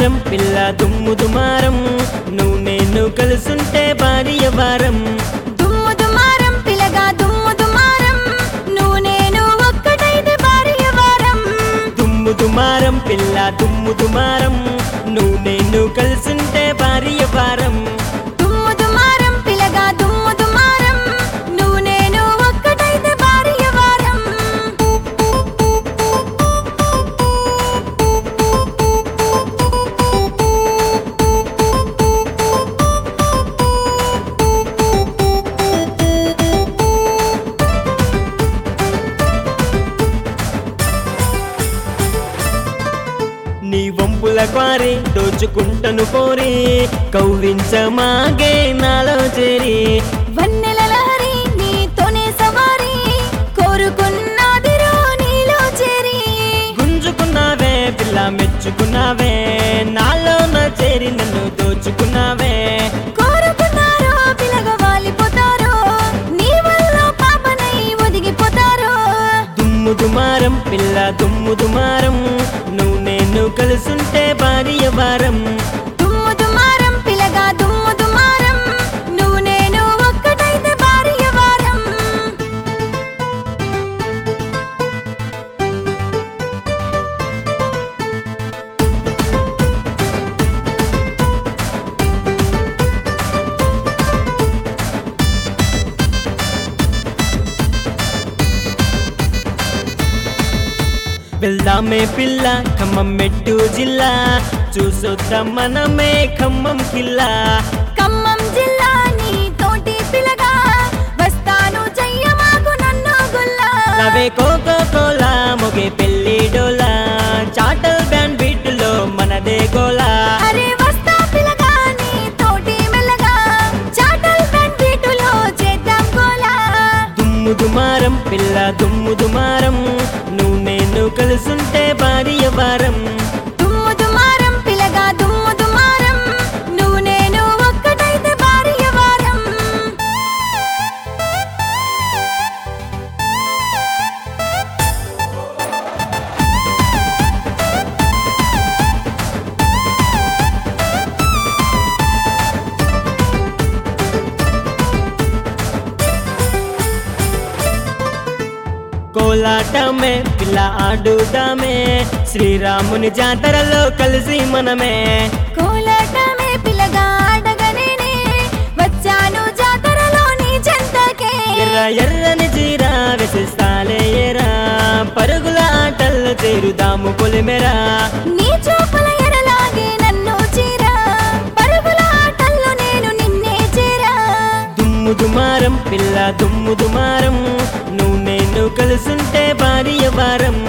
దుమారం పిల్ల దుమ్ము దుమారం నువ్వు నేను కలుసుంటే భార్య వారం దుమ్ము దుమారం పిలగా దుమ్ము దుమారం నువ్వు నేను ఒక్కటైతే భార్య వారం దుమ్ము దుమారం పిల్ల దుమ్ము దుమారం నువ్వు నేను కలుసుంటే భార్య వారం దుమ్ము దుమారం పిలగా దుమ్ము దుమారం నువ్వు నేను ఒక్కటైతే భార్య వారం నీ వంపుల క్వారి దోచుకుంటను పోరి కౌరించమాగే నాలో చేరి వన్నెల లహరి నీతోనే సవారి కోరుకున్నదిరో నీలో చేరి గుంజుకున్నావే పిల్ల మెచ్చుకున్నావే నాలో నా చేరి నన్ను దోచుకున్నావే కోరుకున్నారో పిలగ వాలిపోతారో నీ వల్ల పాపనై ఒదిగిపోతారో దుమ్ము దుమారం పిల్ల దుమ్ము దుమారం నువ్వు నేను కలుసుంటే భార్య వారం దుమ్ము దుమారం పిలగా దుమ్ము దుమారం నువ్వు నేను ఒక్కటైతే భార్య వారం వెళ్దామే పిల్ల ఖమ్మం మెట్టు జిల్లా చూసొద్దాం మనమే ఖమ్మం కిల్లా ఖమ్మం జిల్లా నీ తోటి పిలగా వస్తాను చెయ్యమాకు నన్ను గుల్లా రవే కోకో కోలా మొగే పెళ్లి డోలా చాటల్ బ్యాండ్ బీటులో మనదే గోలా అరే వస్తా పిలగా నీ తోటి మెల్లగా చాటల్ బ్యాండ్ బీటులో చేద్దాం గోలా దుమ్ము దుమారం పిల్ల దుమ్ము దుమారం నువ్వు నేను కలుసుంటే భార్య వారం దుమ్ము దుమారం పిలగా దుమ్ము దుమారం నువ్వు నేను ఒక్కటైతే భార్య వారం కోలాటమే పిల్ల ఆడుదామే శ్రీరాముని జాతరలో కలిసి మనమే కోలాటమే పిలగా ఆడగనేనే వచ్చాను జాతరలో నీ చెంతకే ఎర్ర ఎర్రని చీర వెసిస్తాలే ఎరా పరుగుల ఆటల్లో చేరుదాము పొలిమెరా నీ చూపుల ఎరలాగే నన్ను చీరా పరుగుల ఆటల్లో నేను నిన్నే చేరా దుమ్ము దుమారం పిల్ల దుమ్ము దుమారం నువ్వు నేను కలుసుంటే భార్య వారం